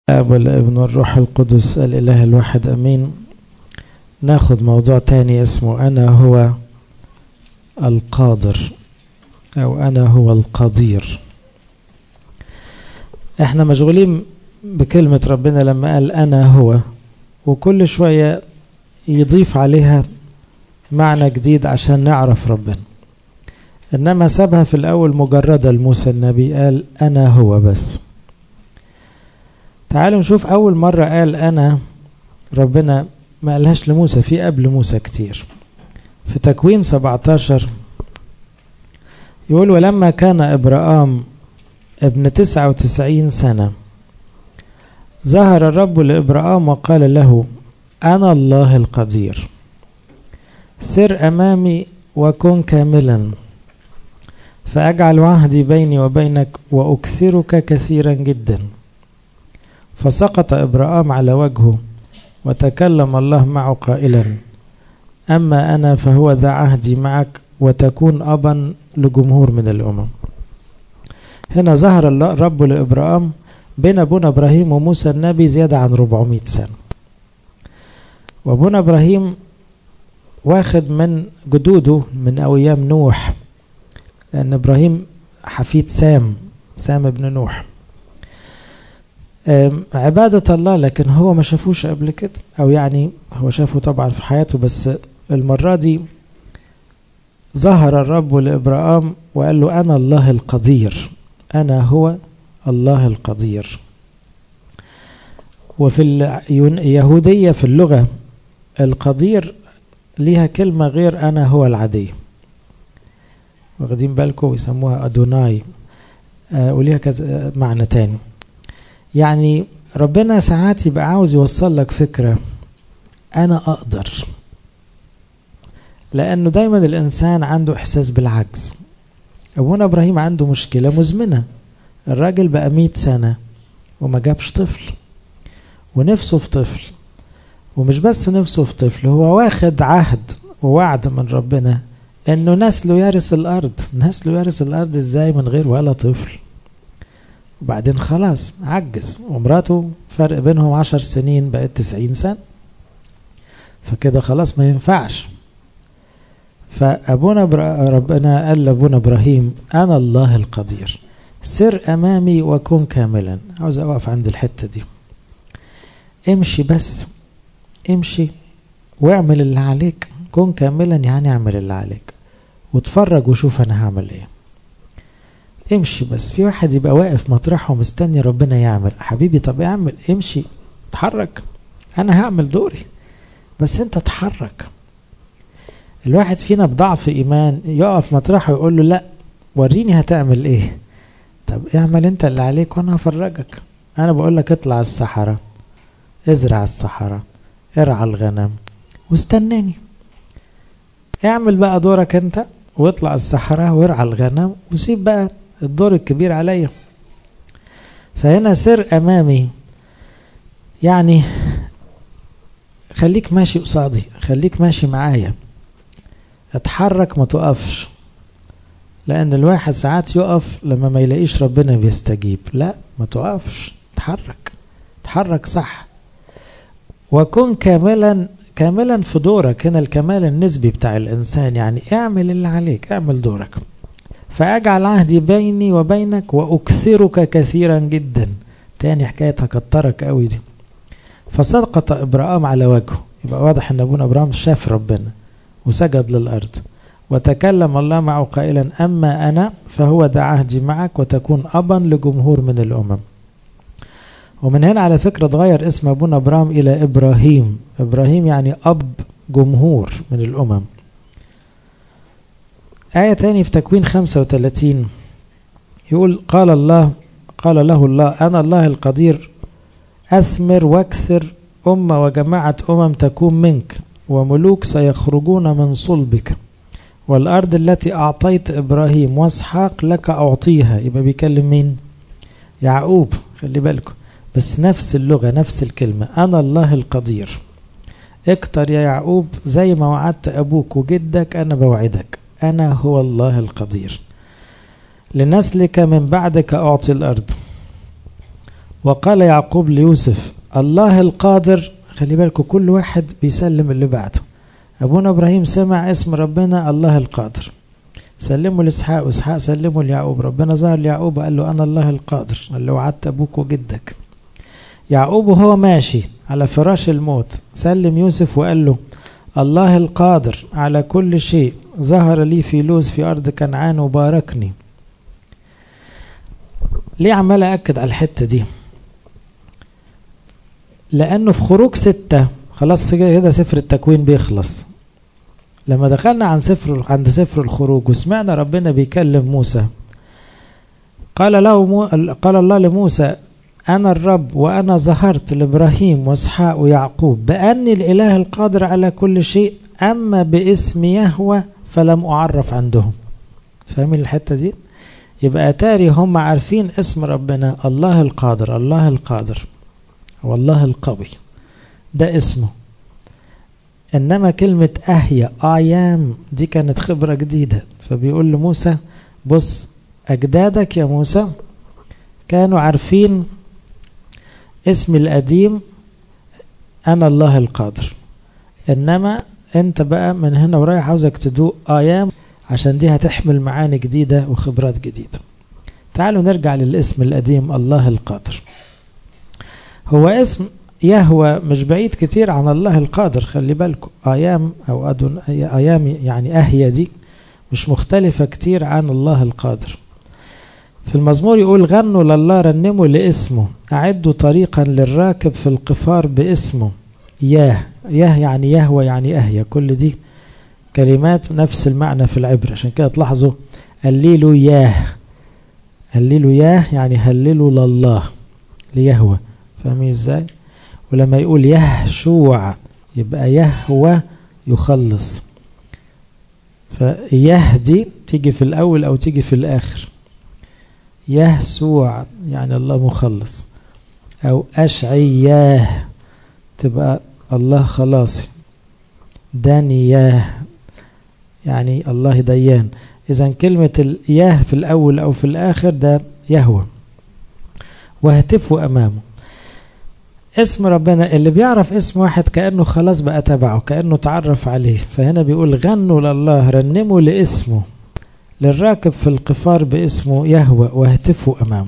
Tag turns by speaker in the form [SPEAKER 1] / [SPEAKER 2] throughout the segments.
[SPEAKER 1] الاب والابن والروح القدس الاله الواحد امين ناخد موضوع تاني اسمه انا هو القادر او انا هو القدير احنا مشغولين بكلمة ربنا لما قال انا هو وكل شوية يضيف عليها معنى جديد عشان نعرف ربنا انما سابها في الاول مجردة لموسى النبي قال انا هو بس تعالوا نشوف أول مرة قال أنا ربنا ما قالهاش لموسى في قبل موسى كتير في تكوين 17 يقول ولما كان إبراهام ابن تسعة وتسعين سنة ظهر الرب لإبراهام وقال له أنا الله القدير سر أمامي وكن كاملا فأجعل عهدي بيني وبينك وأكثرك كثيرا جدا فسقط إبراهام على وجهه وتكلم الله معه قائلا أما أنا فهو ذا عهدي معك وتكون أبا لجمهور من الأمم هنا ظهر الرب لإبراهام بين أبونا إبراهيم وموسى النبي زيادة عن 400 سنة وأبونا إبراهيم واخد من جدوده من أيام نوح لأن إبراهيم حفيد سام سام ابن نوح عبادة الله لكن هو ما شافوش قبل كده أو يعني هو شافه طبعا في حياته بس المرة دي ظهر الرب لإبراهام وقال له أنا الله القدير أنا هو الله القدير وفي اليهودية في اللغة القدير ليها كلمة غير أنا هو العادية واخدين بالكم يسموها أدوناي آه وليها كذا معنى تاني يعني ربنا ساعات يبقى عاوز يوصل لك فكرة أنا أقدر لأنه دايما الإنسان عنده إحساس بالعجز أبونا إبراهيم عنده مشكلة مزمنة الراجل بقى مئة سنة وما جابش طفل ونفسه في طفل ومش بس نفسه في طفل هو واخد عهد ووعد من ربنا انه نسله يرث الارض نسله يرث الارض ازاي من غير ولا طفل وبعدين خلاص عجز ومراته فرق بينهم عشر سنين بقت تسعين سنة فكده خلاص ما ينفعش فأبونا ربنا قال لأبونا إبراهيم أنا الله القدير سر أمامي وكن كاملا عاوز أقف عند الحتة دي امشي بس امشي واعمل اللي عليك كن كاملا يعني اعمل اللي عليك واتفرج وشوف انا هعمل ايه امشي بس في واحد يبقى واقف مطرحه مستني ربنا يعمل حبيبي طب اعمل امشي اتحرك انا هعمل دوري بس انت اتحرك الواحد فينا بضعف ايمان يقف مطرحه ويقول له لا وريني هتعمل ايه طب اعمل انت اللي عليك وانا هفرجك انا بقول لك اطلع الصحراء ازرع الصحراء ارعى الغنم واستناني اعمل بقى دورك انت واطلع الصحراء وارعى الغنم وسيب بقى الدور الكبير عليا فهنا سر امامي يعني خليك ماشي قصادي خليك ماشي معايا اتحرك ما تقفش لان الواحد ساعات يقف لما ما يلاقيش ربنا بيستجيب لا ما تقفش اتحرك اتحرك صح وكن كاملا كاملا في دورك هنا الكمال النسبي بتاع الانسان يعني اعمل اللي عليك اعمل دورك فاجعل عهدي بيني وبينك واكثرك كثيرا جدا تاني حكايه هكترك قوي دي فسقط ابراهام على وجهه يبقى واضح ان ابونا ابراهام شاف ربنا وسجد للارض وتكلم الله معه قائلا اما انا فهو ذا عهدي معك وتكون ابا لجمهور من الامم ومن هنا على فكرة اتغير اسم أبونا أبرام إلى إبراهيم إبراهيم يعني أب جمهور من الأمم آية تاني في تكوين 35 يقول قال الله قال له الله أنا الله القدير أثمر واكثر أمة وجماعة أمم تكون منك وملوك سيخرجون من صلبك والأرض التي أعطيت إبراهيم واسحاق لك أعطيها يبقى بيكلم مين يعقوب خلي بالكم بس نفس اللغة نفس الكلمة أنا الله القدير اكتر يا يعقوب زي ما وعدت أبوك وجدك أنا بوعدك أنا هو الله القدير لنسلك من بعدك أعطي الأرض وقال يعقوب ليوسف الله القادر خلي بالكم كل واحد بيسلم اللي بعده أبونا إبراهيم سمع اسم ربنا الله القادر سلموا لإسحاق وإسحاق سلموا ليعقوب ربنا ظهر ليعقوب قال له أنا الله القادر قال له وعدت أبوك وجدك يعقوب وهو ماشي على فراش الموت سلم يوسف وقال له الله القادر على كل شيء ظهر لي في لوز في أرض كنعان وباركني ليه عمال أكد على الحتة دي لأنه في خروج ستة خلاص كده سفر التكوين بيخلص لما دخلنا عن سفر عند سفر الخروج وسمعنا ربنا بيكلم موسى قال له مو قال الله لموسى أنا الرب وأنا ظهرت لإبراهيم وإسحاق ويعقوب بأني الإله القادر على كل شيء أما باسم يهوى فلم أعرف عندهم فاهمين الحتة دي يبقى أتاري هم عارفين اسم ربنا الله القادر الله القادر والله القوي ده اسمه إنما كلمة أهيا آيام دي كانت خبرة جديدة فبيقول لموسى بص أجدادك يا موسى كانوا عارفين اسمي القديم أنا الله القادر إنما أنت بقى من هنا ورايح عاوزك تدوق أيام عشان دي هتحمل معاني جديدة وخبرات جديدة تعالوا نرجع للاسم القديم الله القادر هو اسم يهوى مش بعيد كتير عن الله القادر خلي بالكم أيام أو أدن أيام يعني أهيا دي مش مختلفة كتير عن الله القادر في المزمور يقول غنوا لله رنموا لاسمه أعدوا طريقا للراكب في القفار باسمه ياه ياه يعني يهوى يعني أهيا كل دي كلمات نفس المعنى في العبر عشان كده تلاحظوا هللوا ياه هللوا ياه يعني هللوا لله ليهوى فاهمين ازاي ولما يقول يهشوع يبقى يهوى يخلص فيهدي تيجي في الأول أو تيجي في الآخر يهسوع يعني الله مخلص أو أشعياه تبقى الله خلاصي دانياه يعني الله ديان إذا كلمة الياه في الأول أو في الآخر ده يهوى واهتفوا أمامه اسم ربنا اللي بيعرف اسم واحد كأنه خلاص بقى تبعه كأنه تعرف عليه فهنا بيقول غنوا لله رنموا لاسمه للراكب في القفار باسمه يهوى واهتفوا أمامه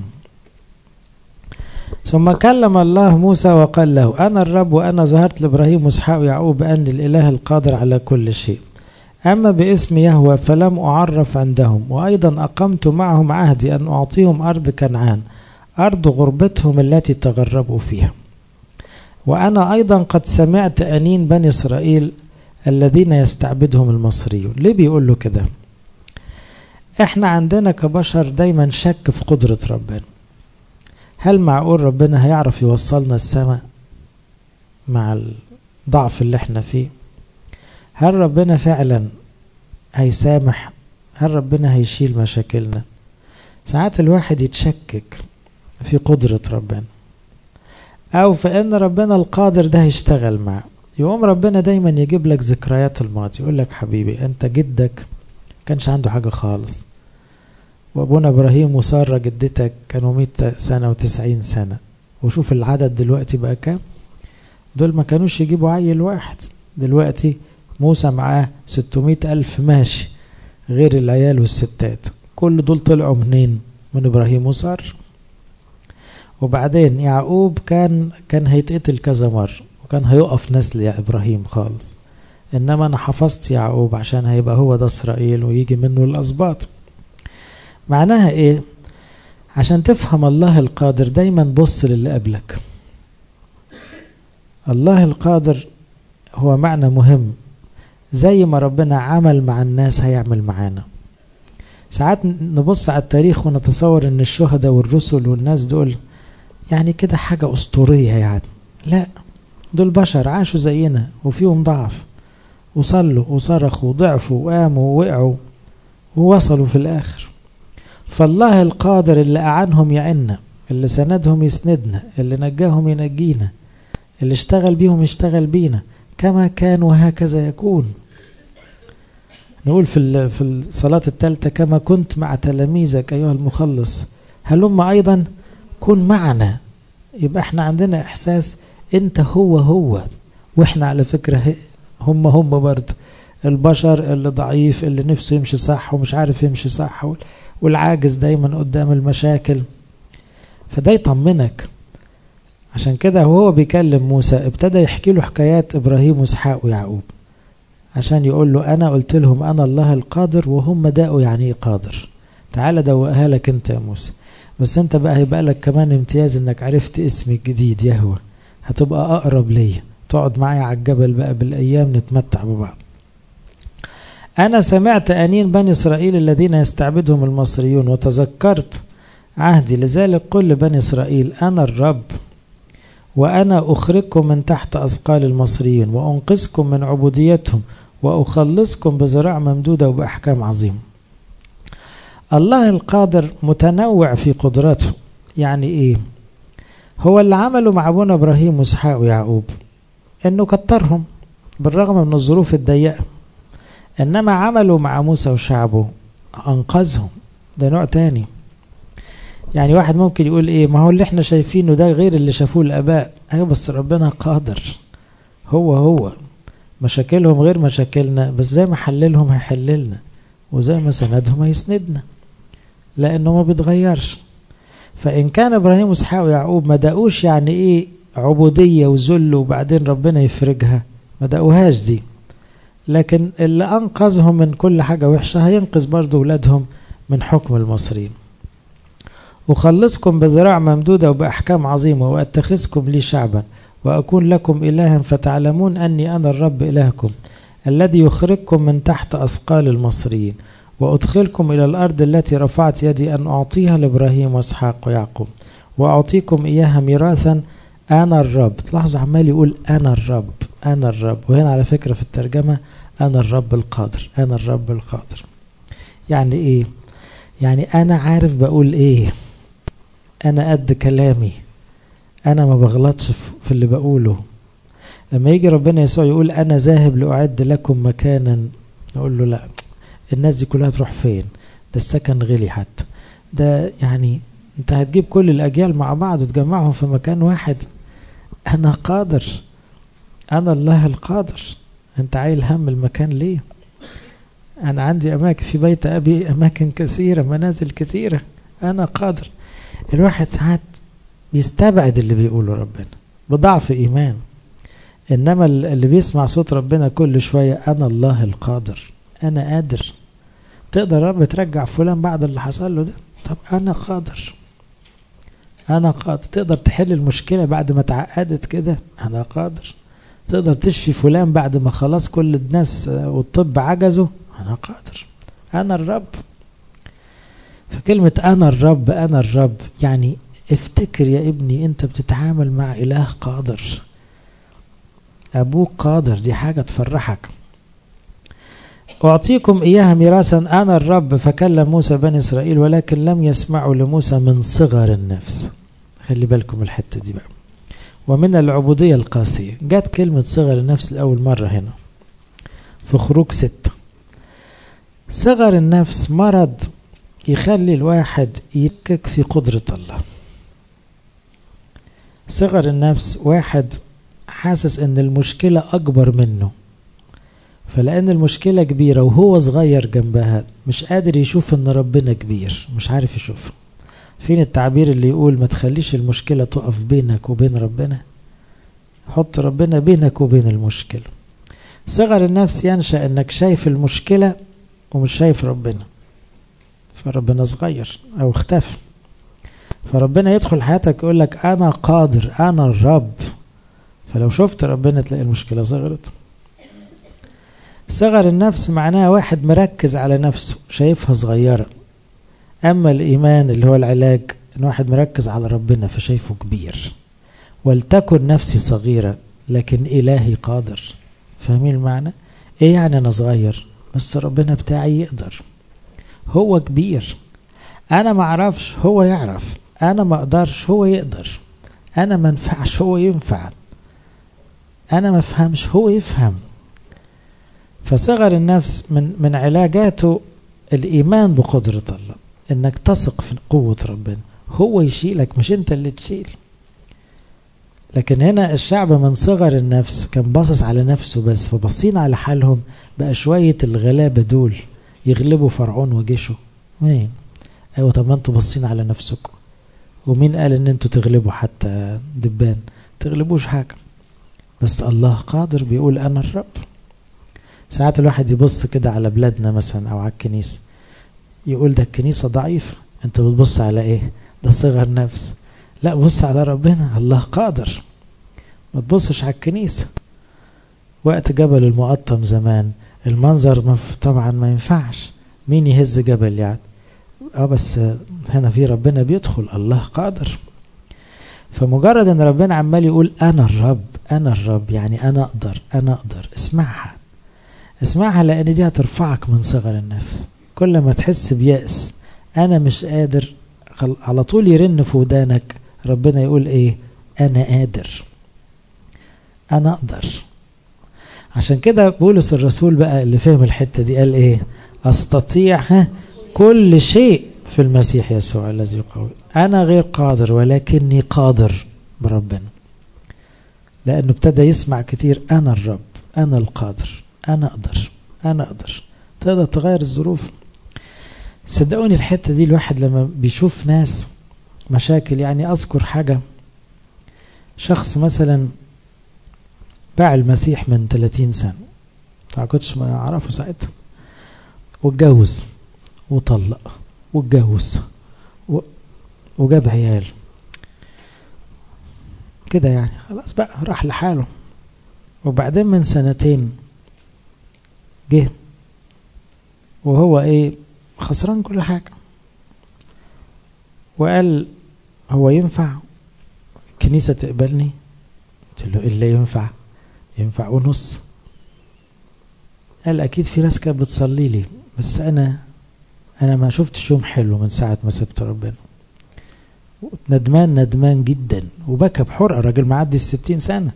[SPEAKER 1] ثم كلم الله موسى وقال له أنا الرب وأنا ظهرت لإبراهيم وإسحاق ويعقوب بأني الإله القادر على كل شيء أما باسم يهوى فلم أعرف عندهم وأيضا أقمت معهم عهدي أن أعطيهم أرض كنعان أرض غربتهم التي تغربوا فيها وأنا أيضا قد سمعت أنين بني إسرائيل الذين يستعبدهم المصريون ليه بيقول له كده احنا عندنا كبشر دايما شك في قدرة ربنا هل معقول ربنا هيعرف يوصلنا السماء مع الضعف اللي احنا فيه هل ربنا فعلا هيسامح هل ربنا هيشيل مشاكلنا ساعات الواحد يتشكك في قدرة ربنا أو في أن ربنا القادر ده هيشتغل معه يقوم ربنا دايما يجيب لك ذكريات الماضي يقول لك حبيبي أنت جدك كانش عنده حاجة خالص وأبونا إبراهيم وسارة جدتك كانوا مئة سنة وتسعين سنة وشوف العدد دلوقتي بقى كام دول ما كانوش يجيبوا عيل واحد دلوقتي موسى معاه ستمائة ألف ماشي غير العيال والستات كل دول طلعوا منين من إبراهيم وسارة وبعدين يعقوب كان كان هيتقتل كذا مرة وكان هيقف نسل يا إبراهيم خالص إنما أنا حفظت يعقوب عشان هيبقى هو ده إسرائيل ويجي منه الأسباط معناها إيه عشان تفهم الله القادر دايما بص للي قبلك الله القادر هو معنى مهم زي ما ربنا عمل مع الناس هيعمل معانا ساعات نبص على التاريخ ونتصور ان الشهداء والرسل والناس دول يعني كده حاجة أسطورية يعني لا دول بشر عاشوا زينا وفيهم ضعف وصلوا وصرخوا وضعفوا وقاموا ووقعوا ووصلوا في الآخر فالله القادر اللي أعنهم يعنا اللي سندهم يسندنا اللي نجاهم ينجينا اللي اشتغل بيهم يشتغل بينا كما كان وهكذا يكون نقول في في الصلاة الثالثة كما كنت مع تلاميذك أيها المخلص هلم أيضا كن معنا يبقى احنا عندنا احساس انت هو هو واحنا على فكرة هم هم برضه البشر اللي ضعيف اللي نفسه يمشي صح ومش عارف يمشي صح والعاجز دايما قدام المشاكل فده يطمنك عشان كده وهو بيكلم موسى ابتدى يحكي له حكايات ابراهيم واسحاق ويعقوب عشان يقول له انا قلت لهم انا الله القادر وهم داقوا يعني ايه قادر تعالى دوقها لك انت يا موسى بس انت بقى هيبقى لك كمان امتياز انك عرفت اسمي الجديد يهوى هتبقى اقرب ليا تقعد معايا على الجبل بقى بالايام نتمتع ببعض انا سمعت انين بني اسرائيل الذين يستعبدهم المصريون وتذكرت عهدي لذلك قل لبني اسرائيل انا الرب وانا اخرجكم من تحت اثقال المصريين وانقذكم من عبوديتهم واخلصكم بذراع ممدوده وباحكام عظيمه الله القادر متنوع في قدرته يعني ايه هو اللي عمله مع ابونا ابراهيم واسحاق ويعقوب انه كترهم بالرغم من الظروف الضيقه انما عمله مع موسى وشعبه انقذهم ده نوع تاني يعني واحد ممكن يقول ايه ما هو اللي احنا شايفينه ده غير اللي شافوه الاباء ايوه بس ربنا قادر هو هو مشاكلهم غير مشاكلنا بس زي ما حللهم هيحللنا وزي ما سندهم هيسندنا لانه ما بيتغيرش فان كان ابراهيم واسحاق ويعقوب ما دقوش يعني ايه عبوديه وذل وبعدين ربنا يفرجها ما دقوهاش دي لكن اللي انقذهم من كل حاجه وحشه هينقذ برضه اولادهم من حكم المصريين أخلصكم بذراع ممدودة وبأحكام عظيمة وأتخذكم لي شعبا وأكون لكم إلها فتعلمون أني أنا الرب إلهكم الذي يخرجكم من تحت أثقال المصريين وأدخلكم إلى الأرض التي رفعت يدي أن أعطيها لإبراهيم وإسحاق ويعقوب وأعطيكم إياها ميراثا أنا الرب تلاحظوا عمال يقول أنا الرب أنا الرب وهنا على فكرة في الترجمة أنا الرب القادر أنا الرب القادر يعني إيه يعني أنا عارف بقول إيه انا قد كلامي انا ما بغلطش في اللي بقوله لما يجي ربنا يسوع يقول انا ذاهب لاعد لكم مكانا نقول له لا الناس دي كلها تروح فين ده السكن غلي حتى ده يعني انت هتجيب كل الاجيال مع بعض وتجمعهم في مكان واحد انا قادر انا الله القادر انت عايل هم المكان ليه انا عندي اماكن في بيت ابي اماكن كثيره منازل كثيره انا قادر الواحد ساعات بيستبعد اللي بيقوله ربنا بضعف ايمان انما اللي بيسمع صوت ربنا كل شويه انا الله القادر انا قادر تقدر رب ترجع فلان بعد اللي حصل له ده طب انا قادر انا قادر تقدر تحل المشكله بعد ما اتعقدت كده انا قادر تقدر تشفي فلان بعد ما خلاص كل الناس والطب عجزوا انا قادر انا الرب فكلمة أنا الرب أنا الرب يعني افتكر يا ابني أنت بتتعامل مع إله قادر أبوك قادر دي حاجة تفرحك أعطيكم إياها ميراثا أنا الرب فكلم موسى بني إسرائيل ولكن لم يسمعوا لموسى من صغر النفس خلي بالكم الحتة دي بقى ومن العبودية القاسية جت كلمة صغر النفس لأول مرة هنا في خروج ستة صغر النفس مرض يخلي الواحد يشكك في قدرة الله صغر النفس واحد حاسس ان المشكلة اكبر منه فلان المشكلة كبيرة وهو صغير جنبها مش قادر يشوف ان ربنا كبير مش عارف يشوفه فين التعبير اللي يقول ما تخليش المشكلة تقف بينك وبين ربنا حط ربنا بينك وبين المشكلة صغر النفس ينشأ انك شايف المشكلة ومش شايف ربنا فربنا صغير او اختفى فربنا يدخل حياتك يقول لك انا قادر انا الرب فلو شفت ربنا تلاقي المشكله صغرت صغر النفس معناها واحد مركز على نفسه شايفها صغيره اما الايمان اللي هو العلاج ان واحد مركز على ربنا فشايفه كبير ولتكن نفسي صغيره لكن الهي قادر فاهمين المعنى ايه يعني انا صغير بس ربنا بتاعي يقدر هو كبير انا ما اعرفش هو يعرف انا ما اقدرش هو يقدر انا ما انفعش هو ينفع انا ما افهمش هو يفهم فصغر النفس من من علاجاته الايمان بقدره الله انك تثق في قوه ربنا هو يشيلك مش انت اللي تشيل لكن هنا الشعب من صغر النفس كان باصص على نفسه بس فبصين على حالهم بقى شوية الغلابة دول يغلبوا فرعون وجيشه مين ايوه طب ما انتوا باصين على نفسكم ومين قال ان انتوا تغلبوا حتى دبان تغلبوش حاجة بس الله قادر بيقول انا الرب ساعات الواحد يبص كده على بلادنا مثلا او على الكنيسة يقول ده الكنيسة ضعيفة انت بتبص على ايه ده صغر نفس لا بص على ربنا الله قادر ما تبصش على الكنيسة وقت جبل المقطم زمان المنظر مف... طبعا ما ينفعش مين يهز جبل يعني اه بس هنا في ربنا بيدخل الله قادر فمجرد ان ربنا عمال يقول انا الرب انا الرب يعني انا اقدر انا اقدر اسمعها اسمعها لان دي هترفعك من صغر النفس كل ما تحس بيأس انا مش قادر على طول يرن في ودانك ربنا يقول ايه انا قادر انا اقدر عشان كده بولس الرسول بقى اللي فهم الحته دي قال ايه استطيع كل شيء في المسيح يسوع الذي يقوي انا غير قادر ولكني قادر بربنا لانه ابتدى يسمع كتير انا الرب انا القادر انا اقدر انا اقدر تقدر تغير الظروف صدقوني الحته دي الواحد لما بيشوف ناس مشاكل يعني اذكر حاجه شخص مثلا باع المسيح من 30 سنه ما كنتش ما اعرفه ساعتها واتجوز وطلق واتجوز و... وجاب عيال كده يعني خلاص بقى راح لحاله وبعدين من سنتين جه وهو ايه خسران كل حاجة وقال هو ينفع الكنيسة تقبلني قلت له اللي ينفع ينفع ونص قال اكيد في ناس كانت بتصلي لي بس انا انا ما شفتش يوم حلو من ساعة ما سبت ربنا ندمان ندمان جدا وبكى بحرقة راجل معدي الستين سنة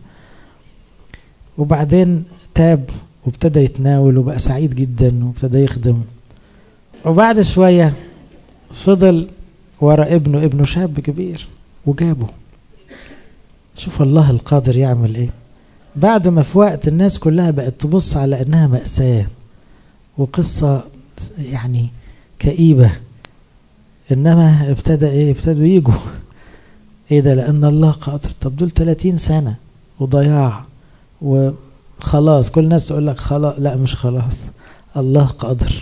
[SPEAKER 1] وبعدين تاب وابتدى يتناول وبقى سعيد جدا وابتدى يخدم وبعد شوية فضل ورا ابنه ابنه شاب كبير وجابه شوف الله القادر يعمل ايه بعد ما في وقت الناس كلها بقت تبص على انها مأساة وقصة يعني كئيبة انما ابتدى ايه ابتدوا يجوا ايه ده لان الله قادر طب دول 30 سنة وضياع وخلاص كل الناس تقول لك خلاص لا مش خلاص الله قادر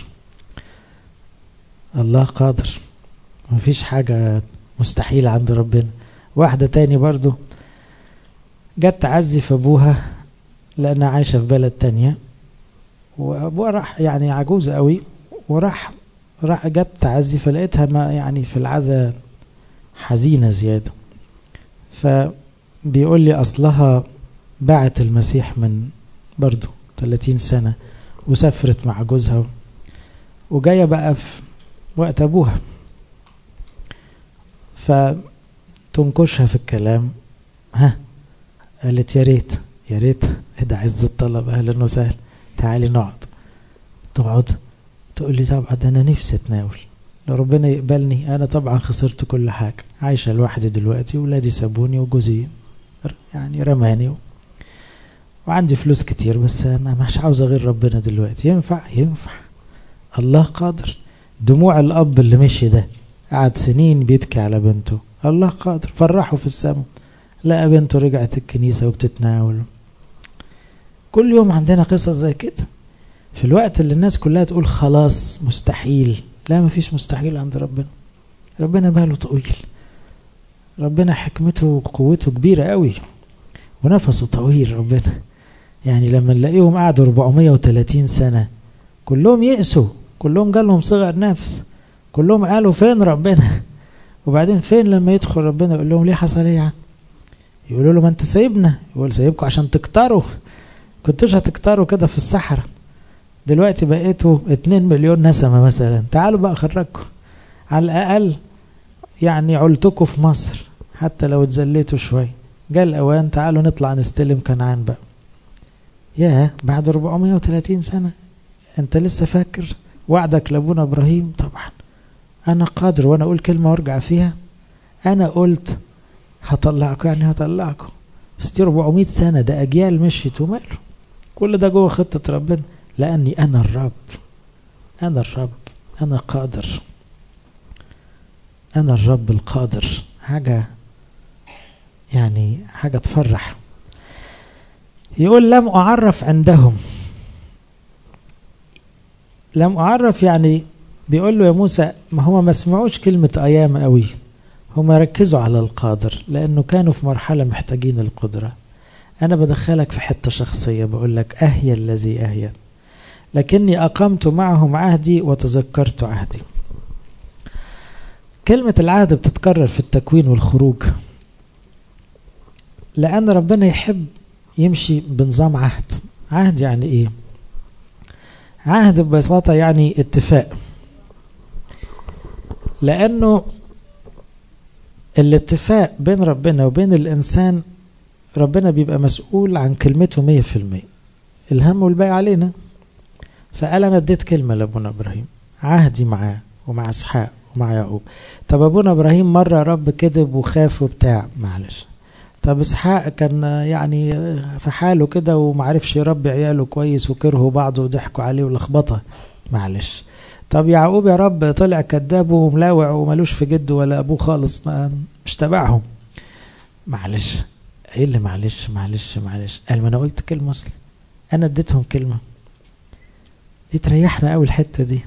[SPEAKER 1] الله قادر مفيش حاجة مستحيلة عند ربنا واحدة تاني برضو جت تعزي في ابوها لانها عايشة في بلد تانية وابوها راح يعني عجوزة قوي وراح راح جت تعزي فلقيتها ما يعني في العزا حزينة زيادة فبيقول لي أصلها باعت المسيح من برضو 30 سنة وسافرت مع جوزها وجاية بقى في وقت أبوها فتنكشها في الكلام ها قالت يا ريت يا ريت ده عز الطلب أهلا وسهلا تعالي نقعد تقعد تقول لي طبعا ده انا نفسي اتناول لو ربنا يقبلني انا طبعا خسرت كل حاجه عايشه لوحدي دلوقتي ولادي سابوني وجوزي يعني رماني و... وعندي فلوس كتير بس انا مش عاوز غير ربنا دلوقتي ينفع ينفع الله قادر دموع الاب اللي مشي ده قعد سنين بيبكي على بنته الله قادر فرحه في السماء لقى بنته رجعت الكنيسه وبتتناول كل يوم عندنا قصص زي كده في الوقت اللي الناس كلها تقول خلاص مستحيل لا مفيش مستحيل عند ربنا ربنا باله طويل ربنا حكمته وقوته كبيرة قوي ونفسه طويل ربنا يعني لما نلاقيهم قعدوا 430 سنة كلهم يأسوا كلهم جالهم صغر نفس كلهم قالوا فين ربنا وبعدين فين لما يدخل ربنا يقول لهم ليه حصل ايه يعني يقولوا له ما انت سايبنا يقول سايبكم عشان تكتروا كنتوش هتكتروا كده في الصحراء دلوقتي بقيتوا 2 مليون نسمة مثلا تعالوا بقى خرجكم على الأقل يعني علتكم في مصر حتى لو اتزليتوا شوية جاء الأوان تعالوا نطلع نستلم كنعان بقى يا بعد 430 سنة انت لسه فاكر وعدك لابونا ابراهيم طبعا انا قادر وانا اقول كلمة وارجع فيها انا قلت هطلعكم يعني هطلعكم بس دي 400 سنة ده أجيال مشيت وماله كل ده جوه خطة ربنا لأني أنا الرب أنا الرب أنا قادر أنا الرب القادر حاجة يعني حاجة تفرح يقول لم أعرف عندهم لم أعرف يعني بيقول له يا موسى ما هو ما سمعوش كلمة أيام قوي هم ركزوا على القادر لأنه كانوا في مرحلة محتاجين القدرة أنا بدخلك في حتة شخصية بقول لك أهيا الذي أهيا لكني أقمت معهم عهدي وتذكرت عهدي كلمة العهد بتتكرر في التكوين والخروج لأن ربنا يحب يمشي بنظام عهد عهد يعني إيه عهد ببساطة يعني اتفاق لأنه الاتفاق بين ربنا وبين الإنسان ربنا بيبقى مسؤول عن كلمته مية في المية الهم والباقي علينا فقال أنا اديت كلمة لأبونا إبراهيم عهدي معاه ومع إسحاق ومع يعقوب طب أبونا إبراهيم مرة رب كذب وخاف وبتاع معلش طب إسحاق كان يعني في حاله كده ومعرفش يربي عياله كويس وكرهوا بعض وضحكوا عليه ولخبطة معلش طب يعقوب يا رب طلع كذاب وملاوع وملوش في جده ولا أبوه خالص ما مش تبعهم معلش ايه اللي معلش معلش معلش قال ما انا قلت كلمه اصلا انا اديتهم كلمه دي تريحنا قوي الحته دي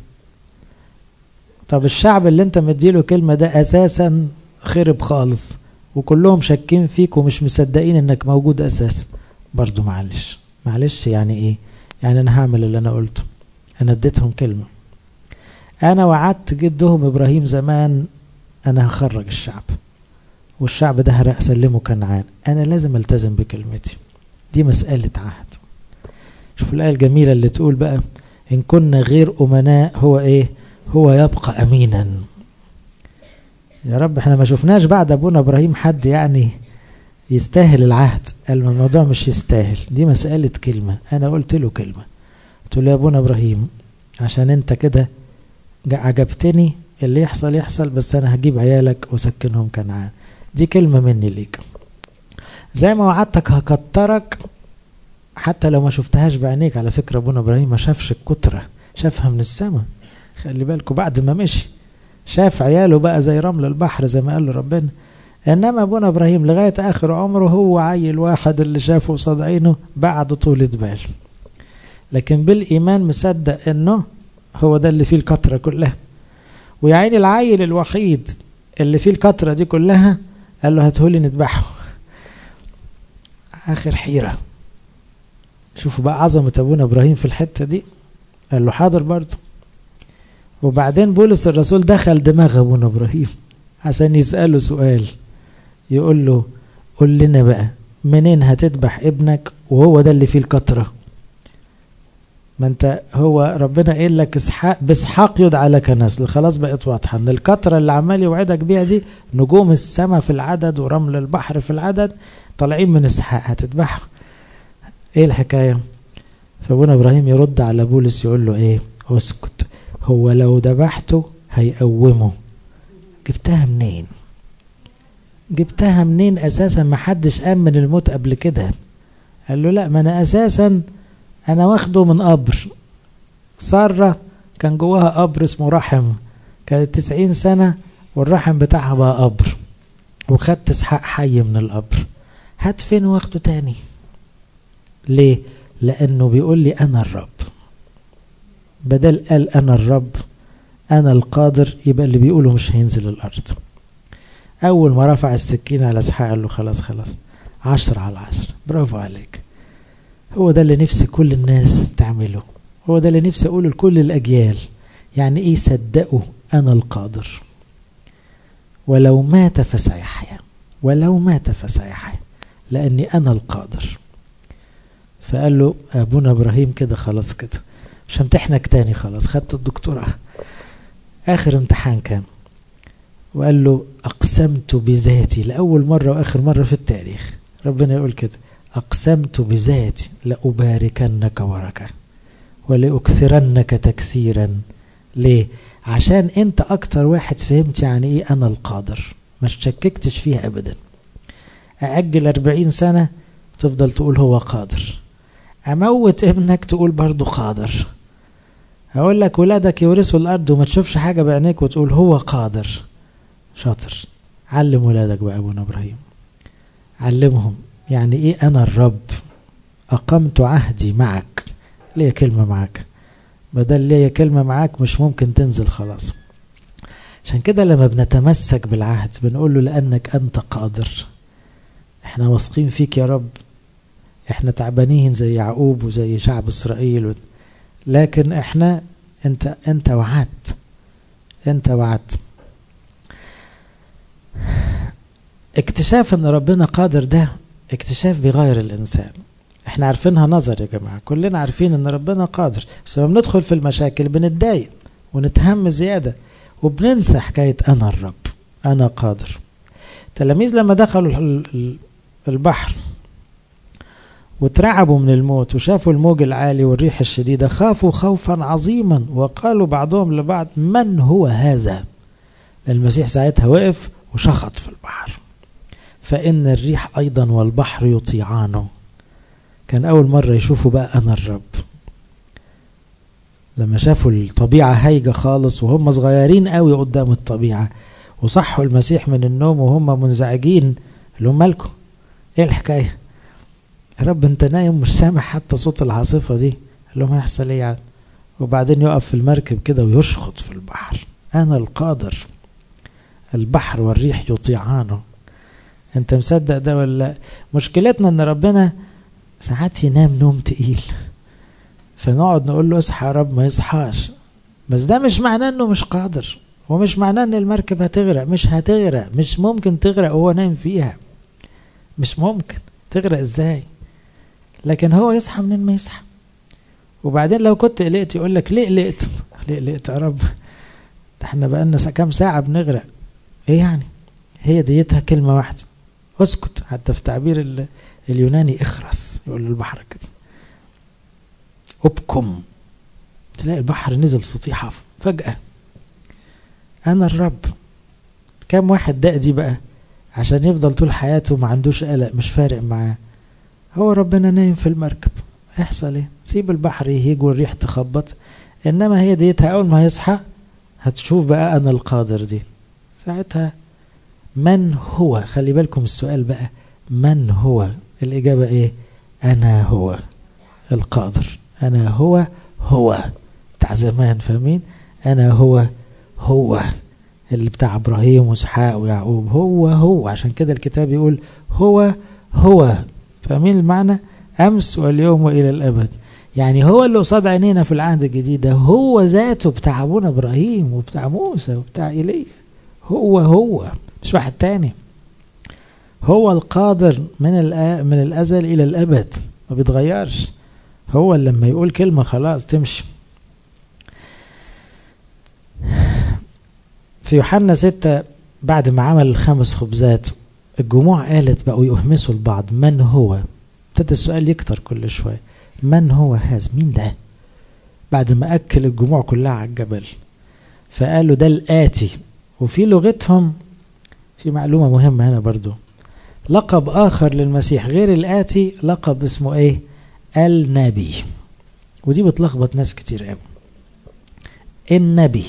[SPEAKER 1] طب الشعب اللي انت مديله كلمه ده اساسا خرب خالص وكلهم شاكين فيك ومش مصدقين انك موجود اساسا برضو معلش معلش يعني ايه يعني انا هعمل اللي انا قلته انا اديتهم كلمه انا وعدت جدهم ابراهيم زمان انا هخرج الشعب والشعب ده هسلمه كنعان انا لازم التزم بكلمتي دي مسألة عهد شوف الآية الجميلة اللي تقول بقى إن كنا غير أمناء هو إيه هو يبقى أمينا يا رب احنا ما شفناش بعد أبونا إبراهيم حد يعني يستاهل العهد قال الموضوع مش يستاهل دي مسألة كلمة أنا قلت له كلمة قلت له يا أبونا إبراهيم عشان أنت كده عجبتني اللي يحصل يحصل بس أنا هجيب عيالك وسكنهم كنعان دي كلمة مني ليك زي ما وعدتك هكترك حتى لو ما شفتهاش بعينيك على فكرة ابونا ابراهيم ما شافش الكترة شافها من السماء خلي بالكوا بعد ما مشي شاف عياله بقى زي رمل البحر زي ما قال له ربنا انما ابونا ابراهيم لغاية اخر عمره هو عيل واحد اللي شافه قصاد عينه بعد طولة بال لكن بالايمان مصدق انه هو ده اللي فيه الكترة كلها ويا عيني العيل الوحيد اللي فيه الكترة دي كلها قال له هاتهولي نذبحه اخر حيرة شوفوا بقى عظمة ابونا ابراهيم في الحتة دي قال له حاضر برضه وبعدين بولس الرسول دخل دماغ ابونا ابراهيم عشان يسأله سؤال يقول له قول لنا بقى منين هتذبح ابنك وهو ده اللي فيه الكترة ما انت هو ربنا قايل لك اسحاق باسحاق يدعى لك نسل خلاص بقت واضحه ان الكتره اللي عمال يوعدك بيها دي نجوم السماء في العدد ورمل البحر في العدد طالعين من اسحاق هتذبحه ايه الحكايه فابونا ابراهيم يرد على بولس يقول له ايه اسكت هو لو ذبحته هيقومه جبتها منين جبتها منين اساسا ما حدش قام من الموت قبل كده قال له لا ما انا اساسا انا واخده من قبر سارة كان جواها قبر اسمه رحم كانت تسعين سنة والرحم بتاعها بقى قبر وخدت اسحاق حي من القبر هات فين واخده تاني ليه لانه بيقول لي انا الرب بدل قال انا الرب انا القادر يبقى اللي بيقوله مش هينزل الارض اول ما رفع السكين على اسحاق قال له خلاص خلاص عشر على عشر برافو عليك هو ده اللي نفسي كل الناس تعمله هو ده اللي نفسي اقوله لكل الاجيال يعني ايه صدقوا انا القادر ولو مات فسيحيا ولو مات فسيحيا لاني انا القادر فقال له ابونا ابراهيم كده خلاص كده مش همتحنك تاني خلاص خدت الدكتوراه اخر امتحان كان وقال له اقسمت بذاتي لاول مره واخر مره في التاريخ ربنا يقول كده أقسمت بذاتي لأباركنك بركة ولأكثرنك تكثيرا ليه؟ عشان أنت أكتر واحد فهمت يعني إيه أنا القادر ما شككتش فيها أبدا أأجل أربعين سنة تفضل تقول هو قادر اموت ابنك تقول برضه قادر هقول لك ولادك يورثوا الارض وما تشوفش حاجه بعينيك وتقول هو قادر شاطر علم ولادك بقى ابونا ابراهيم علمهم يعني ايه انا الرب اقمت عهدي معك ليا كلمه معاك بدل ليا كلمه معاك مش ممكن تنزل خلاص عشان كده لما بنتمسك بالعهد بنقول له لانك انت قادر احنا واثقين فيك يا رب احنا تعبانين زي يعقوب وزي شعب اسرائيل لكن احنا انت انت وعدت انت وعدت اكتشاف ان ربنا قادر ده اكتشاف بيغير الانسان احنا عارفينها نظر يا جماعه كلنا عارفين ان ربنا قادر بس لما بندخل في المشاكل بنتضايق ونتهم زياده وبننسى حكايه انا الرب انا قادر التلاميذ لما دخلوا البحر واترعبوا من الموت وشافوا الموج العالي والريح الشديدة خافوا خوفا عظيما وقالوا بعضهم لبعض من هو هذا المسيح ساعتها وقف وشخط في البحر فإن الريح أيضا والبحر يطيعانه كان أول مرة يشوفوا بقى أنا الرب لما شافوا الطبيعة هايجة خالص وهم صغيرين قوي قدام الطبيعة وصحوا المسيح من النوم وهم منزعجين لهم مالكم ايه الحكايه يا رب انت نايم مش سامع حتى صوت العاصفة دي قال لهم هيحصل ايه يعني وبعدين يقف في المركب كده ويشخط في البحر انا القادر البحر والريح يطيعانه انت مصدق ده ولا مشكلتنا ان ربنا ساعات ينام نوم تقيل فنقعد نقول له اصحى يا رب ما يصحاش بس ده مش معناه انه مش قادر ومش معناه ان المركب هتغرق مش هتغرق مش ممكن تغرق وهو نايم فيها مش ممكن تغرق ازاي لكن هو يصحى منين ما يصحى وبعدين لو كنت قلقت يقول لك ليه قلقت ليه قلقت يا رب ده احنا بقالنا كام ساعة بنغرق ايه يعني هي ديتها كلمة واحدة اسكت حتى في تعبير اليوناني اخرس يقول البحر كده ابكم تلاقي البحر نزل سطيحة فجأة أنا الرب كم واحد دق دي بقى عشان يفضل طول حياته ما عندوش قلق مش فارق معاه هو ربنا نايم في المركب يحصل ايه سيب البحر يهيج والريح تخبط انما هي ديتها اول ما هيصحى هتشوف بقى انا القادر دي ساعتها من هو خلي بالكم السؤال بقى من هو الاجابه ايه انا هو القادر انا هو هو بتاع زمان فاهمين انا هو هو اللي بتاع ابراهيم واسحاق ويعقوب هو هو عشان كده الكتاب يقول هو هو فاهمين المعنى امس واليوم والى الابد يعني هو اللي قصاد عينينا في العهد الجديد ده هو ذاته بتاع ابونا ابراهيم وبتاع موسى وبتاع ايليا هو هو مش واحد تاني هو القادر من من الازل الى الابد ما بيتغيرش هو اللي لما يقول كلمه خلاص تمشي في يوحنا ستة بعد ما عمل الخمس خبزات الجموع قالت بقوا يهمسوا البعض من هو ابتدى السؤال يكتر كل شوية من هو هذا مين ده بعد ما أكل الجموع كلها على الجبل فقالوا ده الآتي وفي لغتهم في معلومة مهمة هنا برضو لقب آخر للمسيح غير الآتي لقب اسمه إيه النبي ودي بتلخبط ناس كتير قوي النبي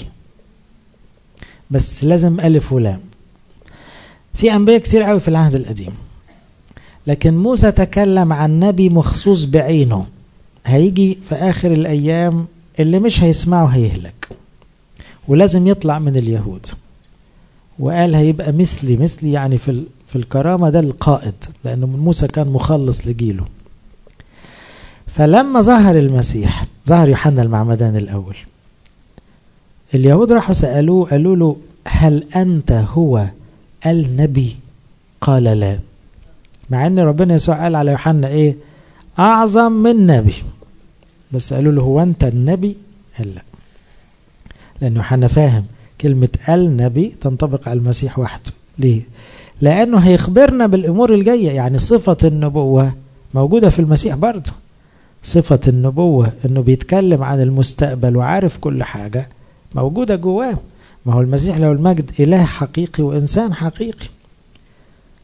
[SPEAKER 1] بس لازم ألف ولام في أنبياء كتير قوي في العهد القديم لكن موسى تكلم عن نبي مخصوص بعينه هيجي في آخر الأيام اللي مش هيسمعه هيهلك ولازم يطلع من اليهود وقال هيبقى مثلي مثلي يعني في في الكرامة ده القائد لأن موسى كان مخلص لجيله فلما ظهر المسيح ظهر يوحنا المعمدان الأول اليهود راحوا سألوه قالوا له هل أنت هو النبي قال لا مع ان ربنا يسوع قال على يوحنا ايه اعظم من نبي بس قالوا له هو انت النبي قال لا لان يوحنا فاهم كلمة النبي تنطبق على المسيح وحده ليه لانه هيخبرنا بالامور الجاية يعني صفة النبوة موجودة في المسيح برضه صفة النبوة انه بيتكلم عن المستقبل وعارف كل حاجة موجودة جواه ما هو المسيح له المجد إله حقيقي وإنسان حقيقي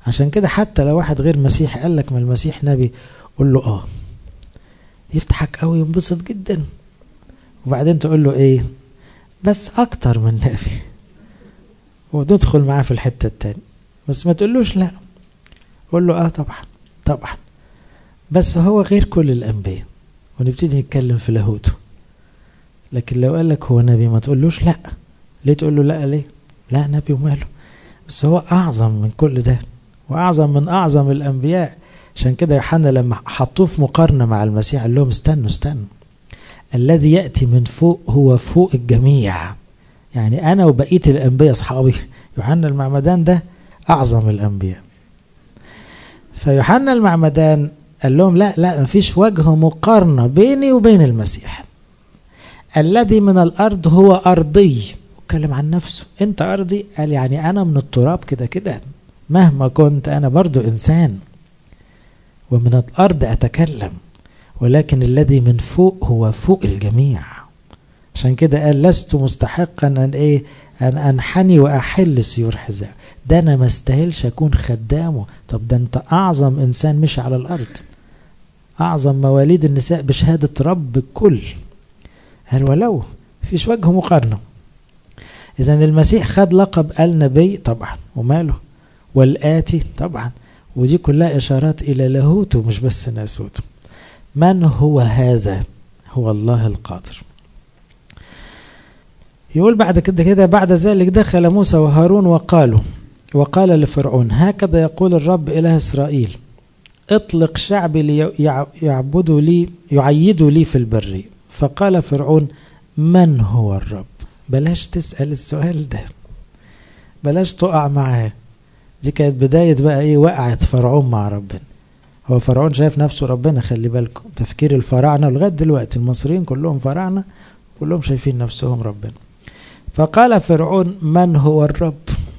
[SPEAKER 1] عشان كده حتى لو واحد غير مسيحي قال لك ما المسيح نبي قول له اه يفتحك قوي ينبسط جدا وبعدين تقول له ايه بس اكتر من نبي وتدخل معاه في الحتة التانية بس ما تقولوش لا قول له اه طبعا طبعا بس هو غير كل الانبياء ونبتدي نتكلم في لاهوته لكن لو قال لك هو نبي ما تقولوش لا ليه تقول له لا ليه لا نبي وماله بس هو اعظم من كل ده واعظم من اعظم الانبياء عشان كده يوحنا لما حطوه في مقارنه مع المسيح قال لهم استنوا استنوا الذي ياتي من فوق هو فوق الجميع يعني انا وبقيه الانبياء اصحابي يوحنا المعمدان ده اعظم الانبياء فيوحنا المعمدان قال لهم لا لا مفيش وجه مقارنه بيني وبين المسيح الذي من الارض هو ارضي اتكلم عن نفسه انت ارضي قال يعني انا من التراب كده كده مهما كنت انا برضو انسان ومن الارض اتكلم ولكن الذي من فوق هو فوق الجميع عشان كده قال لست مستحقا ان ايه ان انحني واحل سيور حذاء ده انا ما استاهلش اكون خدامه طب ده انت اعظم انسان مشي على الارض اعظم مواليد النساء بشهاده رب الكل قال ولو فيش وجه مقارنه اذا المسيح خد لقب النبي طبعا وماله والآتي طبعا ودي كلها إشارات إلى لاهوته مش بس ناسوته من هو هذا هو الله القادر يقول بعد كده كده بعد ذلك دخل موسى وهارون وقالوا وقال لفرعون هكذا يقول الرب إله إسرائيل اطلق شعبي ليعبدوا لي يعيدوا لي في البر فقال فرعون من هو الرب بلاش تسأل السؤال ده بلاش تقع معاه دي كانت بداية بقى ايه وقعت فرعون مع ربنا هو فرعون شايف نفسه ربنا خلي بالكم تفكير الفراعنة لغاية دلوقتي المصريين كلهم فراعنة كلهم شايفين نفسهم ربنا فقال فرعون من هو الرب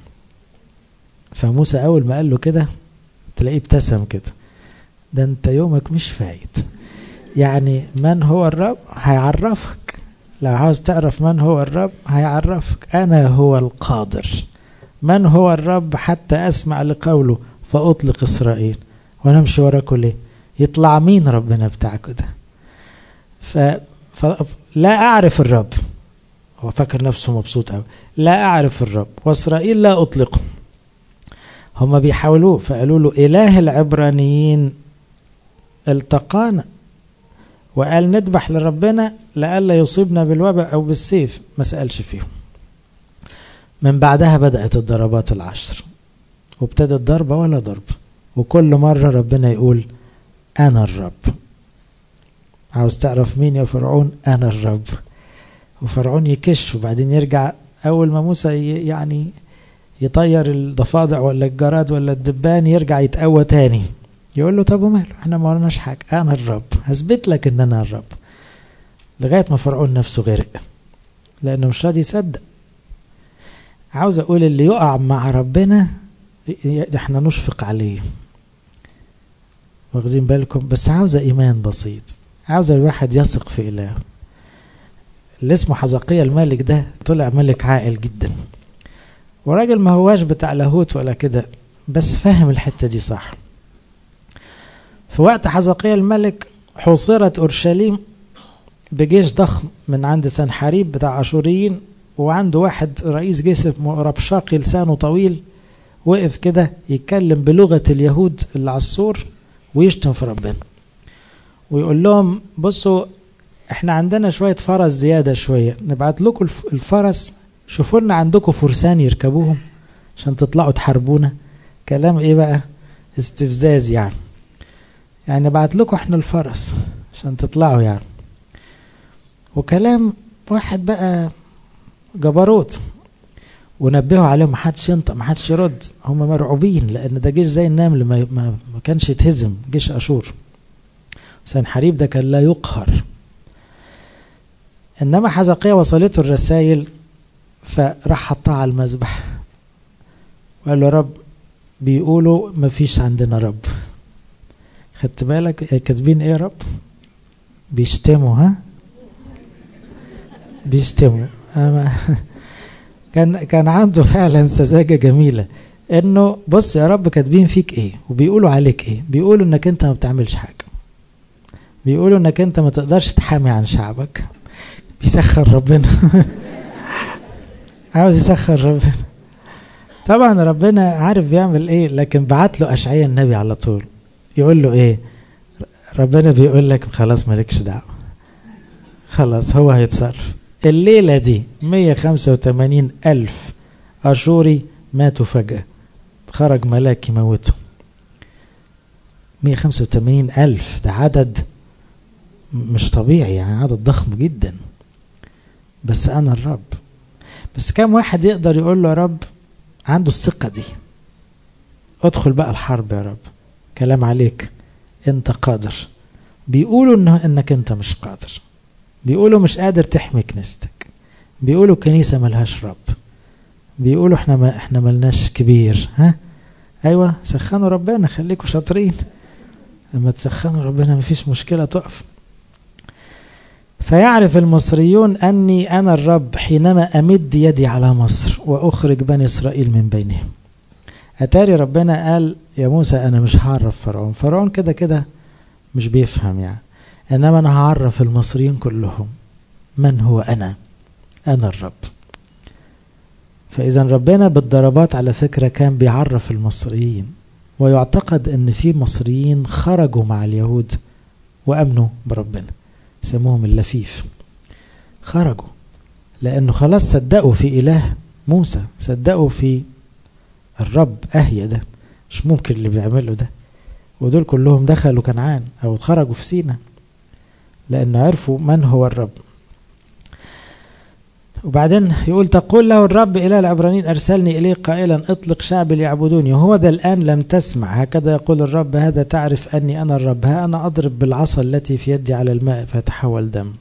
[SPEAKER 1] فموسى أول ما قال له كده تلاقيه ابتسم كده ده انت يومك مش فايت يعني من هو الرب هيعرفك لو عاوز تعرف من هو الرب هيعرفك أنا هو القادر من هو الرب حتى أسمع لقوله فأطلق إسرائيل ونمشي وراكم ليه يطلع مين ربنا بتاعكم ده ف... ف... لا أعرف الرب هو فاكر نفسه مبسوط أوي لا أعرف الرب وإسرائيل لا أطلقه هم بيحاولوه فقالوا له إله العبرانيين التقانا وقال نذبح لربنا لئلا يصيبنا بالوباء أو بالسيف ما سألش فيهم من بعدها بدأت الضربات العشر وابتدت ضربة ولا ضرب وكل مرة ربنا يقول أنا الرب عاوز تعرف مين يا فرعون أنا الرب وفرعون يكش وبعدين يرجع أول ما موسى يعني يطير الضفادع ولا الجراد ولا الدبان يرجع يتقوى تاني يقول له طب وماله احنا ما ورناش حاجة أنا الرب هثبت لك إن أنا الرب لغاية ما فرعون نفسه غرق لأنه مش راضي يصدق عاوز أقول اللي يقع مع ربنا احنا نشفق عليه واخدين بالكم بس عاوزة إيمان بسيط عاوزة الواحد يثق في إله اللي اسمه حزقية الملك ده طلع ملك عاقل جدا وراجل ما هواش بتاع لاهوت ولا كده بس فاهم الحتة دي صح في وقت حزقية الملك حوصرت أورشليم بجيش ضخم من عند سنحاريب بتاع أشوريين وعنده واحد رئيس جيش اسمه ربشاقي لسانه طويل وقف كده يتكلم بلغة اليهود اللي على السور ويشتم في ربنا ويقول لهم بصوا احنا عندنا شوية فرس زيادة شوية نبعت لكم الفرس شوفوا لنا عندكم فرسان يركبوهم عشان تطلعوا تحاربونا كلام ايه بقى استفزاز يعني يعني نبعت لكم احنا الفرس عشان تطلعوا يعني وكلام واحد بقى جبروت ونبهوا عليهم محدش ينطق محدش يرد هم مرعوبين لان ده جيش زي النمل ما, ما, ما كانش يتهزم جيش اشور سنحريب ده كان لا يقهر انما حزقية وصلته الرسائل فراح حطها على المذبح وقال له رب بيقولوا ما فيش عندنا رب خدت بالك كاتبين ايه يا رب بيشتموا ها بيشتموا أما كان كان عنده فعلا سذاجه جميله انه بص يا رب كاتبين فيك ايه وبيقولوا عليك ايه بيقولوا انك انت ما بتعملش حاجه بيقولوا انك انت ما تقدرش تحامي عن شعبك بيسخر ربنا عاوز يسخر ربنا طبعا ربنا عارف بيعمل ايه لكن بعت له اشعياء النبي على طول يقول له ايه ربنا بيقول لك خلاص مالكش دعوه خلاص هو هيتصرف الليله دي 185 الف اشوري ماتوا فجاه خرج ملاك يموتهم 185 ألف ده عدد مش طبيعي يعني عدد ضخم جدا بس أنا الرب بس كم واحد يقدر يقول له يا رب عنده الثقة دي ادخل بقى الحرب يا رب كلام عليك انت قادر بيقولوا انه انك انت مش قادر بيقولوا مش قادر تحمي كنيستك بيقولوا كنيسة ملهاش رب بيقولوا احنا ما احنا ملناش كبير ها ايوه سخنوا ربنا خليكم شاطرين لما تسخنوا ربنا مفيش مشكله تقف فيعرف المصريون اني انا الرب حينما امد يدي على مصر واخرج بني اسرائيل من بينهم اتاري ربنا قال يا موسى انا مش هعرف فرعون فرعون كده كده مش بيفهم يعني انما انا هعرف المصريين كلهم من هو انا انا الرب فإذا ربنا بالضربات على فكرة كان بيعرف المصريين ويعتقد أن في مصريين خرجوا مع اليهود وأمنوا بربنا سموهم اللفيف خرجوا لأنه خلاص صدقوا في إله موسى صدقوا في الرب أهيا ده مش ممكن اللي بيعمله ده ودول كلهم دخلوا كنعان أو خرجوا في سينا لأنه عرفوا من هو الرب وبعدين يقول تقول له الرب إله العبرانيين أرسلني إليه قائلا اطلق شعبي ليعبدوني وهو ذا الآن لم تسمع هكذا يقول الرب هذا تعرف أني أنا الرب ها أنا أضرب بالعصا التي في يدي على الماء فتحول دم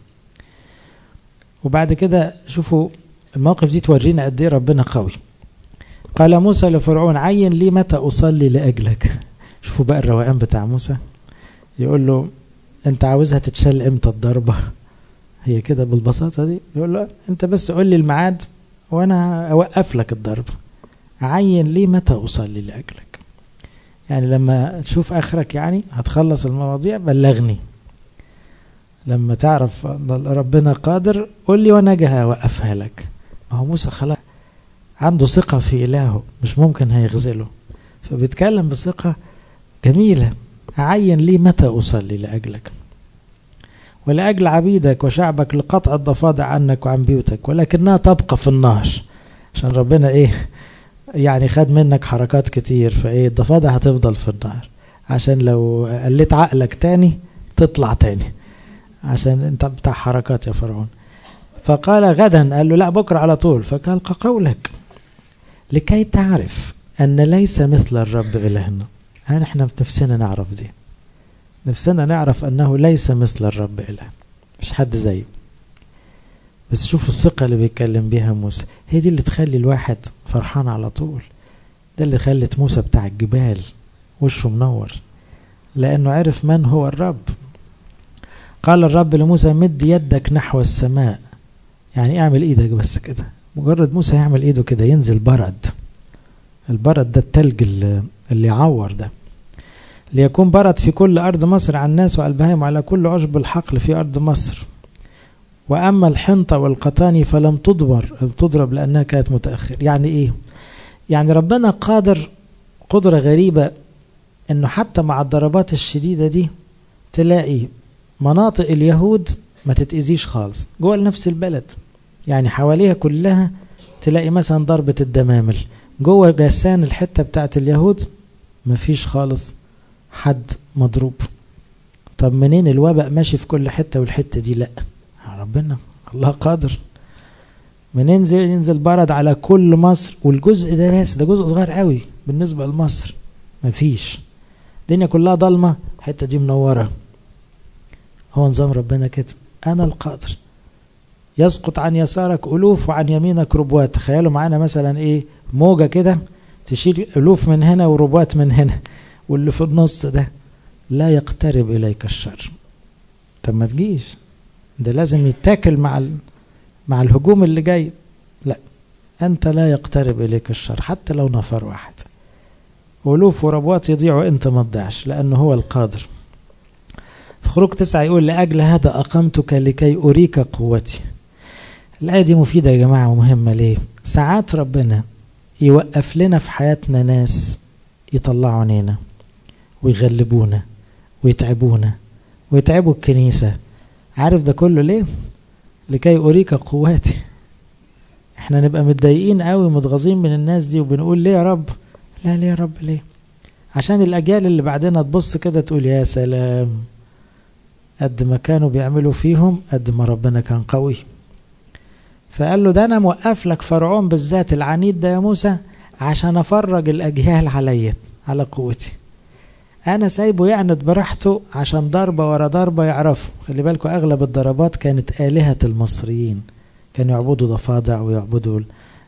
[SPEAKER 1] وبعد كده شوفوا الموقف دي تورينا قد ايه ربنا قوي قال موسى لفرعون عين لي متى أصلي لأجلك شوفوا بقى الروقان بتاع موسى يقول له أنت عاوزها تتشال إمتى الضربة هي كده بالبساطة دي يقول له أنت بس قول لي الميعاد وأنا أوقف لك الضرب عين لي متى أصلي لأجلك يعني لما تشوف آخرك يعني هتخلص المواضيع بلغني لما تعرف ربنا قادر قول لي وأنا أجي أوقفها لك ما هو موسى خلاص عنده ثقة في إلهه مش ممكن هيغزله فبيتكلم بثقة جميلة عين لي متى أصلي لأجلك ولأجل عبيدك وشعبك لقطع الضفادع عنك وعن بيوتك ولكنها تبقى في النهر عشان ربنا ايه يعني خد منك حركات كتير فايه الضفادع هتفضل في النهر عشان لو قلت عقلك تاني تطلع تاني عشان انت بتاع حركات يا فرعون فقال غدا قال له لا بكرة على طول فقال قولك لكي تعرف أن ليس مثل الرب إلهنا يعني احنا نفسنا نعرف دي نفسنا نعرف أنه ليس مثل الرب إله مش حد زيه بس شوفوا الثقة اللي بيتكلم بيها موسى هي دي اللي تخلي الواحد فرحان على طول ده اللي خلت موسى بتاع الجبال وشه منور لأنه عرف من هو الرب قال الرب لموسى مد يدك نحو السماء يعني اعمل ايدك بس كده مجرد موسى يعمل ايده كده ينزل برد البرد ده التلج اللي, اللي يعور ده ليكون برد في كل أرض مصر على الناس وعلى البهائم وعلى كل عشب الحقل في أرض مصر وأما الحنطة والقطاني فلم تضبر تضرب لأنها كانت متأخر يعني إيه يعني ربنا قادر قدرة غريبة أنه حتى مع الضربات الشديدة دي تلاقي مناطق اليهود ما تتأذيش خالص جوه نفس البلد يعني حواليها كلها تلاقي مثلا ضربة الدمامل جوه جسان الحتة بتاعت اليهود مفيش خالص حد مضروب طب منين الوباء ماشي في كل حتة والحتة دي لا ربنا الله قادر منين ينزل ينزل برد على كل مصر والجزء ده بس ده جزء صغير قوي بالنسبة لمصر مفيش الدنيا كلها ضلمة الحتة دي منورة هو نظام ربنا كده أنا القادر يسقط عن يسارك ألوف وعن يمينك ربوات تخيلوا معانا مثلا إيه موجة كده تشيل ألوف من هنا وربوات من هنا واللي في النص ده لا يقترب إليك الشر طب ما تجيش ده لازم يتاكل مع ال... مع الهجوم اللي جاي لا أنت لا يقترب إليك الشر حتى لو نفر واحد ألوف وربوات يضيعوا أنت ما تضيعش لأنه هو القادر في خروج تسعة يقول لأجل هذا أقمتك لكي أريك قوتي الآية دي مفيدة يا جماعة ومهمة ليه ساعات ربنا يوقف لنا في حياتنا ناس يطلعوا عينينا ويغلبونا ويتعبونا ويتعبوا الكنيسة عارف ده كله ليه لكي أريك قواتي احنا نبقى متضايقين قوي متغاظين من الناس دي وبنقول ليه يا رب لا ليه يا رب ليه عشان الأجيال اللي بعدنا تبص كده تقول يا سلام قد ما كانوا بيعملوا فيهم قد ما ربنا كان قوي فقال له ده أنا موقف لك فرعون بالذات العنيد ده يا موسى عشان أفرج الأجيال عليا على قوتي أنا سايبه يعند براحته عشان ضربة ورا ضربة يعرفوا خلي بالكوا أغلب الضربات كانت آلهة المصريين كانوا يعبدوا ضفادع ويعبدوا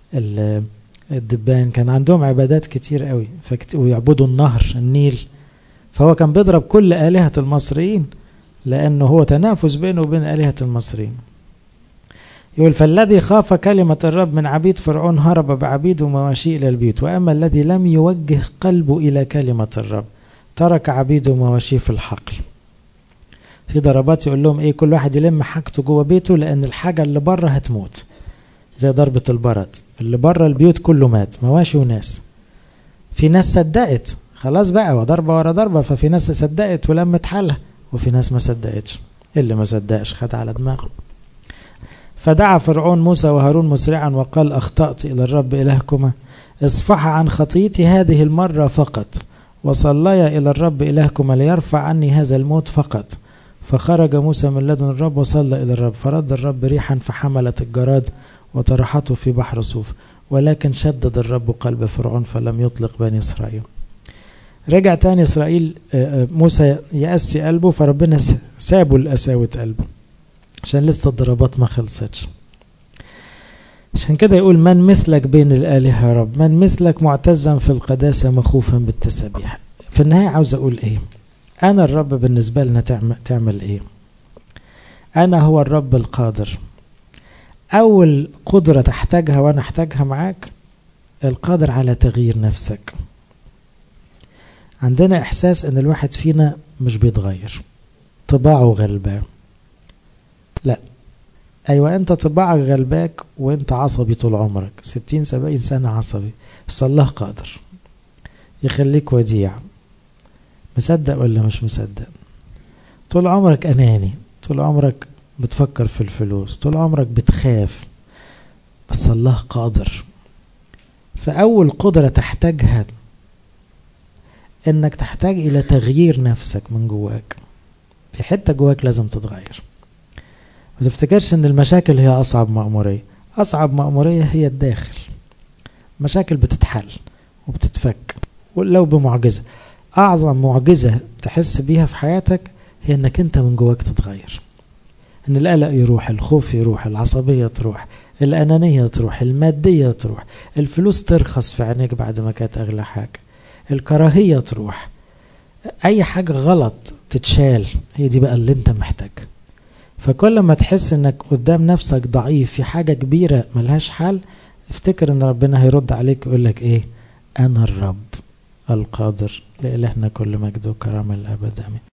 [SPEAKER 1] الدبان كان عندهم عبادات كتير قوي ويعبدوا النهر النيل فهو كان بيضرب كل آلهة المصريين لأنه هو تنافس بينه وبين آلهة المصريين يقول فالذي خاف كلمة الرب من عبيد فرعون هرب بعبيد ومواشيه إلى البيت وأما الذي لم يوجه قلبه إلى كلمة الرب ترك عبيده ومواشيه في الحقل في ضربات يقول لهم ايه كل واحد يلم حاجته جوه بيته لان الحاجه اللي بره هتموت زي ضربه البرد اللي بره البيوت كله مات مواشي وناس في ناس صدقت خلاص بقى وضربه ورا ضربه ففي ناس صدقت ولمت حالها وفي ناس ما صدقتش اللي ما صدقش خد على دماغه فدعا فرعون موسى وهارون مسرعا وقال اخطات الى الرب الهكما اصفح عن خطيتي هذه المره فقط وصليا الى الرب الهكما ليرفع عني هذا الموت فقط فخرج موسى من لدن الرب وصلى إلى الرب فرد الرب ريحا فحملت الجراد وطرحته في بحر صوف ولكن شدد الرب قلب فرعون فلم يطلق بني إسرائيل رجع تاني إسرائيل موسى يأسي قلبه فربنا سابه لقساوة قلبه عشان لسه الضربات ما خلصتش عشان كده يقول من مثلك بين الآلهة يا رب من مثلك معتزا في القداسة مخوفا بالتسابيح في النهاية عاوز أقول إيه أنا الرب بالنسبة لنا تعمل, تعمل إيه أنا هو الرب القادر أول قدرة تحتاجها وأنا أحتاجها معاك القادر على تغيير نفسك عندنا إحساس إن الواحد فينا مش بيتغير طباعه غلبان لا أيوة أنت طباعك غلباك وأنت عصبي طول عمرك ستين سبعين سنة عصبي بس الله قادر يخليك وديع مصدق ولا مش مصدق طول عمرك أناني طول عمرك بتفكر في الفلوس طول عمرك بتخاف بس الله قادر فأول قدرة تحتاجها إنك تحتاج إلى تغيير نفسك من جواك في حتة جواك لازم تتغير ما تفتكرش إن المشاكل هي أصعب مأمورية أصعب مأمورية هي الداخل مشاكل بتتحل وبتتفك ولو بمعجزة أعظم معجزة تحس بيها في حياتك هي إنك أنت من جواك تتغير إن القلق يروح الخوف يروح العصبية تروح الأنانية تروح المادية تروح الفلوس ترخص في عينيك بعد ما كانت أغلى حاجة الكراهية تروح أي حاجة غلط تتشال هي دي بقى اللي أنت محتاج فكل ما تحس إنك قدام نفسك ضعيف في حاجة كبيرة ملهاش حل افتكر إن ربنا هيرد عليك ويقول لك إيه أنا الرب القادر لإلهنا كل مجد وكرامة الأبد آمين